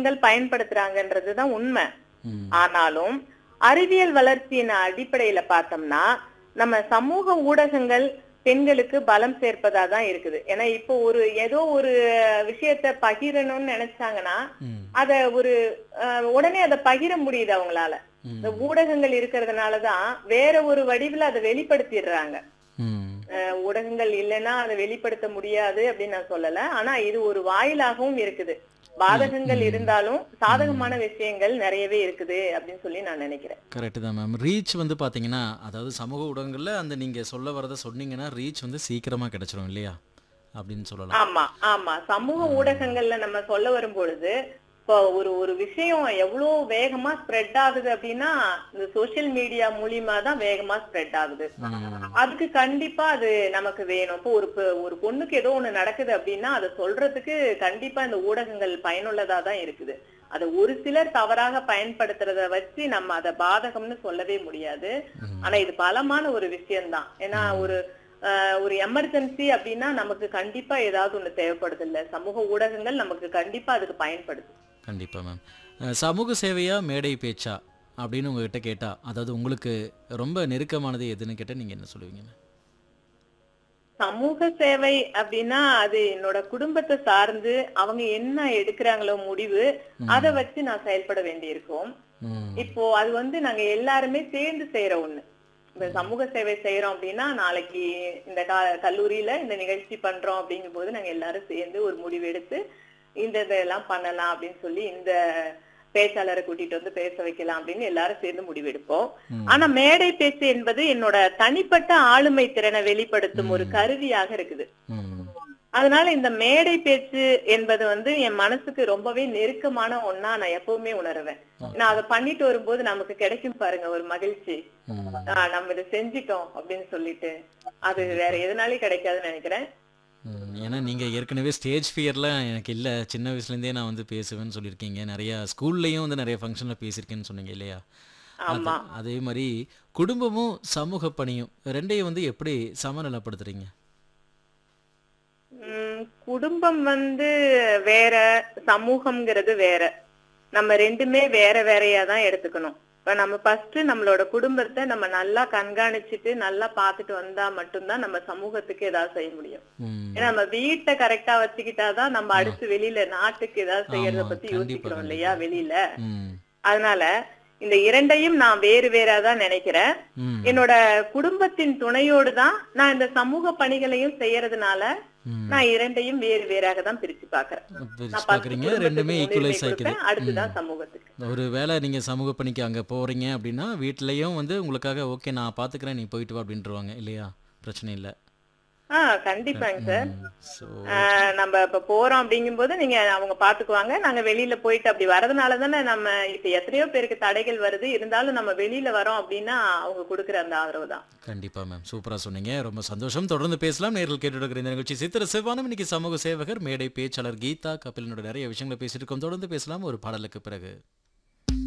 ஊடகங்கள் பயன்படுத்துறாங்கன்றதுதான் உண்மை ம். ஆனாலும் அறிவியல் வளர்ச்சியின் அடிப்படையில பார்த்தோம்னா நம்ம சமூக ஊடகங்கள் பெண்களுக்கு பலம் சேர்ப்பதா தான் இருக்குது ஏன்னா இப்போ ஒரு ஏதோ ஒரு விஷயத்த பகிரணும்னு நினைச்சாங்கன்னா ம். அத ஒரு அஹ், உடனே அதை பகிர முடியுது அவங்களால ம். இந்த ஊடகங்கள் இருக்கிறதுனாலதான் வேற ஒரு வடிவுல அதை வெளிப்படுத்திடுறாங்க ம். அஹ், ஊடகங்கள் இல்லைன்னா அதை வெளிப்படுத்த முடியாது அப்படின்னு நான் சொல்லல ஆனா இது ஒரு வாயிலாகவும் இருக்குது பாதகங்கள் இருந்தாலும் சாதகமான விஷயங்கள் நிறையவே இருக்குது அப்படின்னு சொல்லி நான் நினைக்கிறேன் கரெக்டு தான் மேம் ரீச் வந்து பார்த்தீங்கன்னா அதாவது சமூக ஊடகங்களில் அந்த நீங்கள் சொல்ல வரதை சொன்னீங்கன்னா ரீச் வந்து சீக்கிரமாக கிடைச்சிரும் இல்லையா அப்படின்னு சொல்லலாம் ஆமா ஆமா சமூக ஊடகங்கள்ல நம்ம சொல்ல வரும் பொழுது இப்போ ஒரு ஒரு விஷயம் எவ்வளவு வேகமா ஸ்ப்ரெட் ஆகுது அப்படின்னா இந்த சோசியல் மீடியா மூலியமா தான் வேகமா ஸ்ப்ரெட் ஆகுது ம். அதுக்கு கண்டிப்பா அது நமக்கு வேணும் இப்போ ஒரு பொ- ஒரு பொண்ணுக்கு ஏதோ ஒண்ணு நடக்குது அப்படின்னா அதை சொல்றதுக்கு கண்டிப்பா இந்த ஊடகங்கள் பயனுள்ளதா தான் இருக்குது அதை ஒரு சிலர் தவறாக பயன்படுத்துறத வச்சு நம்ம அதை பாதகம்னு சொல்லவே முடியாது ம். ஆனா இது பலமான ஒரு விஷயம்தான் ஏன்னா ஒரு ஆஹ், ஒரு எமர்ஜென்சி அப்படின்னா நமக்கு கண்டிப்பா ஏதாவது ஒண்ணு தேவைப்படுது இல்ல சமூக ஊடகங்கள் நமக்கு கண்டிப்பா அதுக்கு பயன்படுது கண்டிப்பாக மேம் அஹ், சமூக சேவையா மேடை பேச்சா அப்படின்னு உங்ககிட்ட கேட்டா அதாவது உங்களுக்கு ரொம்ப நெருக்கமானது எதுன்னு கேட்டால் நீங்கள் என்ன சொல்லுவீங்க ma'am? சமூக சேவை அப்படின்னா அது என்னோட குடும்பத்தை சார்ந்து அவங்க என்ன எடுக்கிறாங்களோ முடிவு அதை வச்சு நான் செயல்பட வேண்டியிருக்கும் ம். இப்போ அது வந்து நாங்க எல்லாருமே சேர்ந்து செய்யற ஒண்ணு இந்த சமூக சேவை செய்யறோம் அப்படின்னா நாளைக்கு இந்த கா- கல்லூரியில இந்த நிகழ்ச்சி பண்றோம் அப்படிங்கும் போது நாங்க எல்லாரும் சேர்ந்து ஒரு முடிவு எடுத்து இந்த இதெல்லாம் பண்ணலாம் அப்படின்னு சொல்லி இந்த பேச்சாளரை கூட்டிட்டு வந்து பேச வைக்கலாம் அப்படின்னு எல்லாரும் சேர்ந்து முடிவெடுப்போம் ம். ஆனா மேடை பேச்சு என்பது என்னோட தனிப்பட்ட ஆளுமை திறனை வெளிப்படுத்தும் ஒரு கருவியாக இருக்குது ம். அதனால இந்த மேடை பேச்சு என்பது வந்து என் மனசுக்கு ரொம்பவே நெருக்கமான ஒண்ணா நான் எப்பவுமே உணருவேன் நான் அதை பண்ணிட்டு வரும்போது நமக்கு கிடைக்கும் பாருங்க ஒரு மகிழ்ச்சி ம். ஆஹ் நம்ம இதை செஞ்சிட்டோம் அப்படின்னு சொல்லிட்டு அது வேற எதனாலயும் கிடைக்காதுன்னு நினைக்கிறேன் ம், ஏன்னா நீங்கள் ஏற்கனவே ஸ்டேஜ் ஃபியர்லாம் எனக்கு இல்லை சின்ன வயசுலேருந்தே நான் வந்து பேசுவேன்னு சொல்லியிருக்கீங்க நிறையா ஸ்கூல்லையும் வந்து நிறைய ஃபங்க்ஷனில் பேசியிருக்கேன்னு சொன்னீங்க இல்லையா அது- ஆமா அதே மாதிரி குடும்பமும் சமூக பணியும் ரெண்டையும் வந்து எப்படி சமநிலைப்படுத்துறீங்க உம் குடும்பம் வந்து வேற சமூகம்ங்கிறது வேற நம்ம ரெண்டுமே வேற வேறையா தான் எடுத்துக்கணும் இப்ப நம்ம ஃபர்ஸ்ட் நம்மளோட குடும்பத்தை நம்ம நல்லா கண்காணிச்சுட்டு நல்லா பார்த்துட்டு வந்தா மட்டும்தான் நம்ம சமூகத்துக்கு ஏதாவது செய்ய முடியும் ம், ஏன்னா நம்ம வீட்டை கரெக்டா வச்சுக்கிட்டாதான் நம்ம அடுத்து வெளியில நாட்டுக்கு ஏதாவது செய்யறத ஆமா, பத்தி கண்டிப்பா, யோசிக்கிறோம் இல்லையா வெளியில ம், அதனால இந்த இரண்டையும் நான் வேறு வேறா தான் நினைக்கிறேன் ம், என்னோட குடும்பத்தின் துணையோடு தான் நான் இந்த சமூக பணிகளையும் செய்யறதுனால ம். நான் இரண்டையும் வேறு வேறாக தான் பிரிச்சு பாக்குறேன் பிரிச்சு நான் first பார்க்குறீங்க குடும்பத்துக்கு ரெண்டுமே முன்னுரிமை ஈக்குவலைஸ் ஆயிக்குது கொடுப்பேன், அடுத்துதான் சமூகத்துக்கு ஒரு வேளை நீங்கள் சமூக பணிக்கு அங்கே போகிறீங்க அப்படின்னா வீட்லேயும் வந்து உங்களுக்காக ஓகே நான் பார்த்துக்கிறேன் நீ போயிட்டு வா அப்படின்றவாங்க இல்லையா பிரச்சனை இல்லை ஆஹ் கண்டிப்பாங்க சார் ஸோ ஆஹ் நம்ம இப்ப போறோம் அப்படிங்கும்போது நீங்க அவங்க பாத்துக்குவாங்க நாங்க வெளியில போயிட்டு அப்படி வரதுனால தானே நம்ம இப்ப எத்தனையோ பேருக்கு தடைகள் வருது இருந்தாலும் நம்ம வெளியில வரோம் அப்படின்னா அவங்க கொடுக்குற அந்த ஆதரவு தான் கண்டிப்பாக மேம் சூப்பராக சொன்னீங்க ரொம்ப சந்தோஷம் தொடர்ந்து பேசலாம் நேரில் கேட்டுட்டு இந்த நிகழ்ச்சி சித்திர சிவானம் இன்னைக்கு சமூக சேவகர் மேடை பேச்சாளர் கீதா கபிலனோட நிறைய விஷயங்களை பேசிட்டு இருக்கோம் தொடர்ந்து பேசலாம் ஒரு பாடலுக்கு பிறகு